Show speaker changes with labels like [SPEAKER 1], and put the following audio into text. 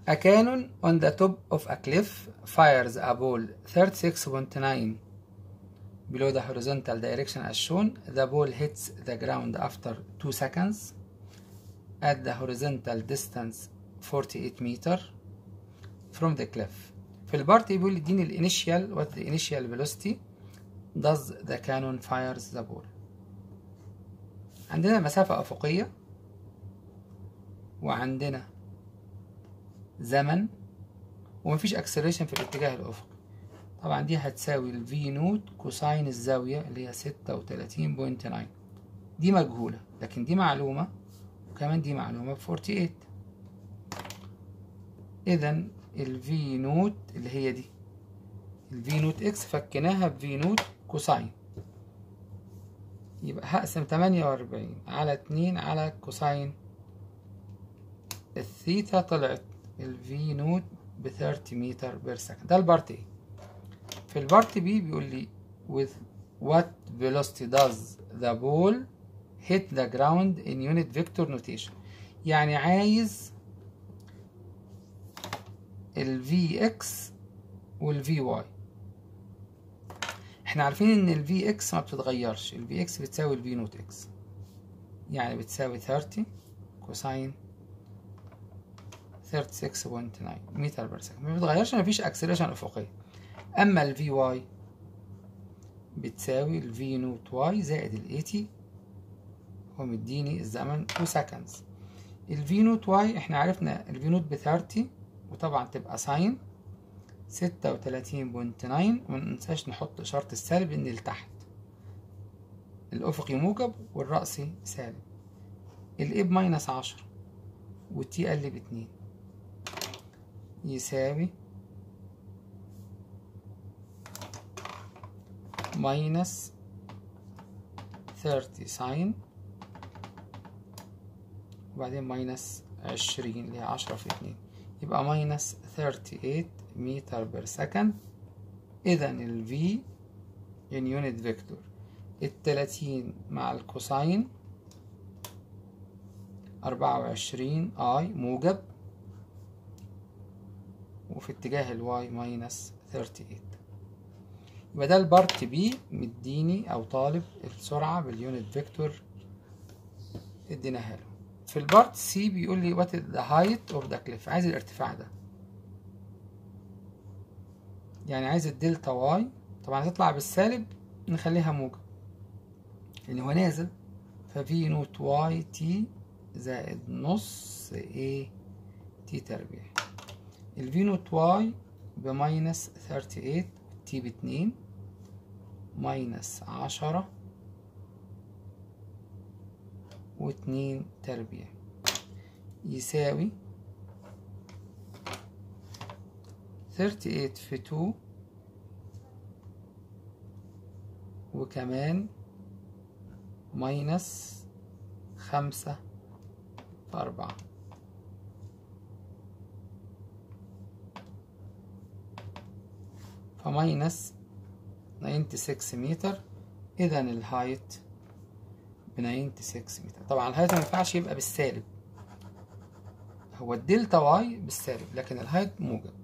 [SPEAKER 1] A cannon on the top of a cliff fires a ball 36.9 below the horizontal direction as shown. The ball hits the ground after 2 seconds at the horizontal distance 48 meter from the cliff. في البارت بيقول اديني الانيشال what the initial velocity does the cannon fires the ball. عندنا مسافة أفقية وعندنا زمن ومفيش اكسلريشن في الاتجاه الأفقي طبعا دي هتساوي ال V نوت كوساين الزاوية اللي هي ستة وتلاتين بوينت ناين دي مجهولة لكن دي معلومة وكمان دي معلومة بفورتي ايت إذا ال V نوت اللي هي دي ال V نوت إكس فكناها ب V نوت كوساين يبقى هقسم تمانية وأربعين على اتنين على كوساين الثيتا طلعت ال V نوت ب 30 متر بير سكند ده البارت A في البارت B بيقول لي with what velocity does the ball hit the ground in unit vector notation يعني عايز ال Vx وال Vy احنا عارفين ان ال Vx ما بتتغيرش ال Vx بتساوي ال V نوت X يعني بتساوي 30 كوساين 36.9 متر بير سكند ما بتتغيرش مفيش اكسلريشن افقيه اما ال Vy بتساوي ال V نوت Y زائد ال 80 هو مديني الزمن 2 سكندز ال V نوت Y احنا عرفنا ال V نوت ب 30 وطبعا تبقى ساين 36.9 ومننساش نحط إشارة السالب إن لتحت الأفقي موجب والرأسي سالب ال A بماينس عشرة والتي قل باتنين يساوي ماينس 30 ساين وبعدين ماينس عشرين اللي هي عشرة في اتنين يبقى ماينس 38 متر بير سكند إذا ال V in unit vector التلاتين مع الكوساين أربعة وعشرين I موجب وفي اتجاه الواي ماينس 38 يبقى ده البارت بي مديني أو طالب السرعة باليونت فيكتور اديناها له في البارت سي بيقول لي وات ذا هايت اوف ذا كليف عايز الارتفاع ده يعني عايز الدلتا واي طبعا هتطلع بالسالب نخليها موجب لان هو نازل ففي نوت واي تي زائد نص ايه تي تربيع الفي نوت واي بماينس 38 تي باتنين ماينس عشرة واتنين تربيع يساوي 38 في 2 وكمان ماينس خمسة في أربعة فماينس 96 متر إذا الهايت ب 96 متر طبعا الهايت ما ينفعش يبقى بالسالب هو الدلتا واي بالسالب لكن الهايت موجب